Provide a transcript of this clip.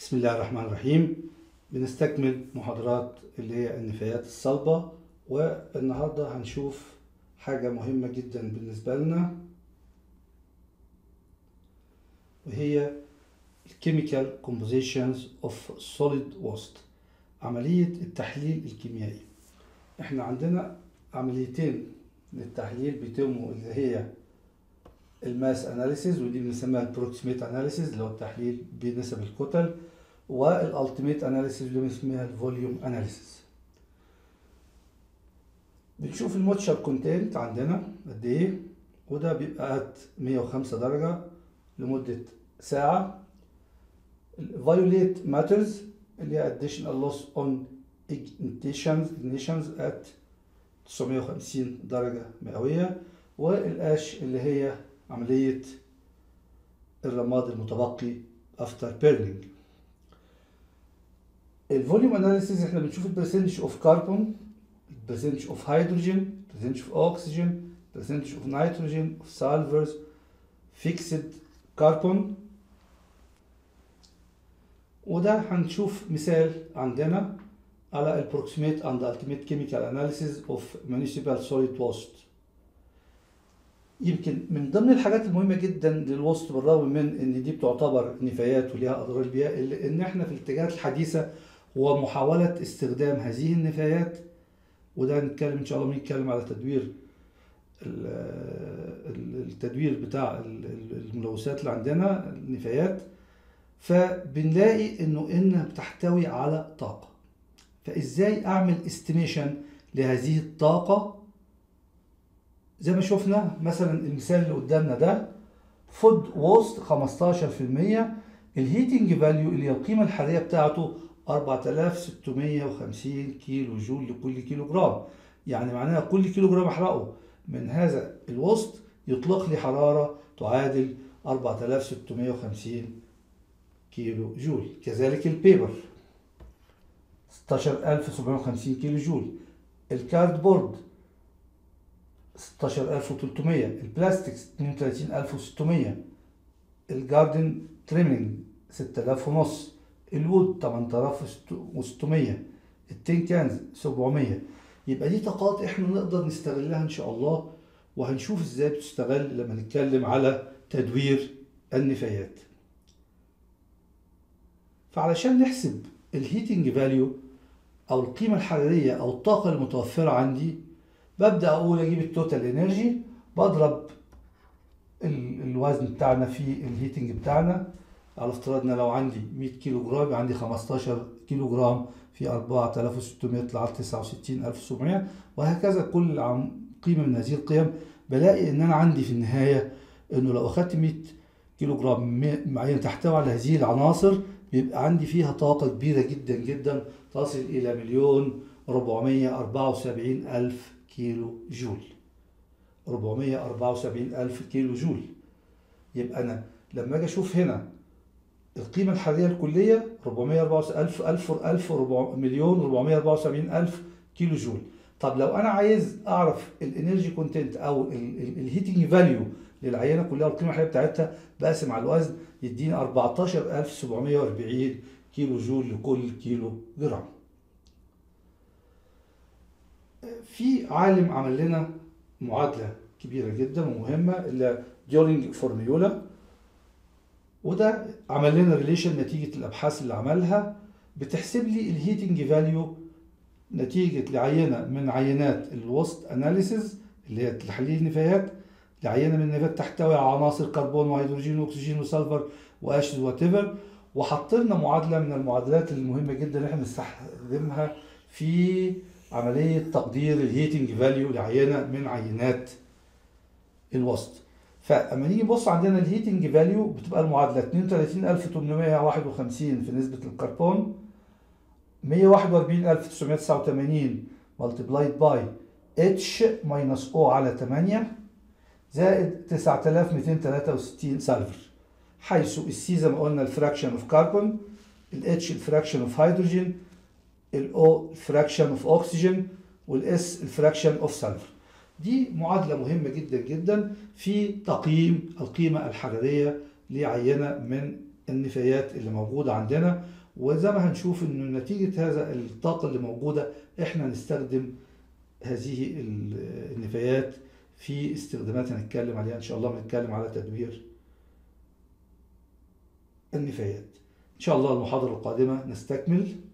بسم الله الرحمن الرحيم بنستكمل محاضرات اللي هي النفايات الصلبة والنهاردة هنشوف حاجة مهمة جدا بالنسبة لنا وهي Chemical Compositions of Solid Waste عملية التحليل الكيميائي احنا عندنا عمليتين للتحليل بيتموا اللي هي الماس اناليسيز ودي بنسميها البروكسيميت اناليسيز اللي هو التحليل بنسب الكتل والالتيميت اناليسيز اللي بنسميها الفوليوم اناليسيز بنشوف الموتشر كونتنت عندنا قد ايه وده بيبقى at 105 درجة لمدة ساعة فايوليت ماترز اللي هي additional loss on ignitions ignitions at 950 درجة مئوية والقاش اللي هي عملية الرماد المتبقي افتر بيرنينج الفوليوم اناليسيز احنا بنشوف البرسنتج اوف كربون البرسنتج اوف هيدروجين البرسنتج اوف اوكسجين البرسنتج اوف نيتروجين اوف سالفرز فيكسد كربون وده هنشوف مثال عندنا على البروكسيميت اند التيميت كيميكال اناليسيز اوف municipal solid waste يمكن من ضمن الحاجات المهمه جدا للوسط بالرغم من ان دي بتعتبر نفايات وليها اضرار بيئه الا ان احنا في الاتجاهات الحديثه هو محاوله استخدام هذه النفايات وده هنتكلم ان شاء الله بنتكلم على تدوير التدوير بتاع الملوثات اللي عندنا النفايات فبنلاقي انه انها بتحتوي على طاقه فازاي اعمل استيميشن لهذه الطاقه زي ما شفنا مثلا المثال اللي قدامنا ده فود ووست 15% الهيتنج فاليو اللي هي القيمه الحراريه بتاعته 4650 كيلو جول لكل كيلو جرام يعني معناها كل كيلو جرام احرقه من هذا الوسط يطلق لي حراره تعادل 4650 كيلو جول كذلك البيبر 16750 كيلو جول الكاردبورد 16300 البلاستكس 32600 الجاردن تريمينج 6000 ونص الوود 8600 التين كانز 700 يبقى دي طاقات احنا نقدر نستغلها ان شاء الله وهنشوف ازاي بتستغل لما نتكلم على تدوير النفايات فعلشان نحسب الهيتنج فاليو او القيمه الحراريه او الطاقه المتوفره عندي ببدا اقول اجيب التوتال انرجي بضرب الوزن بتاعنا في الهيتنج بتاعنا على افتراض ان لو عندي 100 كيلو جرام يبقى عندي 15 كيلو جرام في 4600 يطلع 69700 وهكذا كل قيمه من هذه القيم بلاقي ان انا عندي في النهايه انه لو اخدت 100 كيلو جرام معينه تحتوي على هذه العناصر بيبقى عندي فيها طاقه كبيره جدا جدا تصل الى مليون 474 الف كيلو جول 474 ألف كيلو جول يبقى أنا لما أجي أشوف هنا القيمة الحرارية الكلية 474 ألف ألف ألف مليون 474 ألف كيلو جول طب لو أنا عايز أعرف الإنرجي كونتنت أو الهيتنج فاليو للعينة كلها القيمة الحرارية بتاعتها بقسم على الوزن يديني 14740 كيلو جول لكل كيلو جرام في عالم عمل لنا معادله كبيره جدا ومهمه اللي ديورينج فورميولا وده عمل لنا ريليشن نتيجه الابحاث اللي عملها بتحسب لي الهيتنج فاليو نتيجه لعينه من عينات الوسط اناليسيز اللي هي تحليل النفايات لعينه من النفايات تحتوي على عناصر كربون وهيدروجين واكسجين وسلفر واشز وات ايفر وحط لنا معادله من المعادلات المهمه جدا اللي احنا بنستخدمها في عملية تقدير الهيتنج فاليو لعينة من عينات الوسط فاما نيجي نبص عندنا الهيتنج فاليو بتبقى المعادلة 32851 في نسبة الكربون 141989 ملتبلايد باي اتش ماينس او على 8 زائد 9263 سلفر حيث السي زي ما قلنا الفراكشن اوف كربون الاتش الفراكشن اوف هيدروجين الاو الفراكشن اوف اوكسجين والاس الفراكشن اوف سلفر دي معادله مهمه جدا جدا في تقييم القيمه الحراريه لعينه من النفايات اللي موجودة عندنا وزي ما هنشوف انه نتيجة هذا الطاقة اللي موجودة احنا نستخدم هذه ال- النفايات في استخدامات هنتكلم عليها ان شاء الله بنتكلم على تدوير النفايات ان شاء الله المحاضرة القادمة نستكمل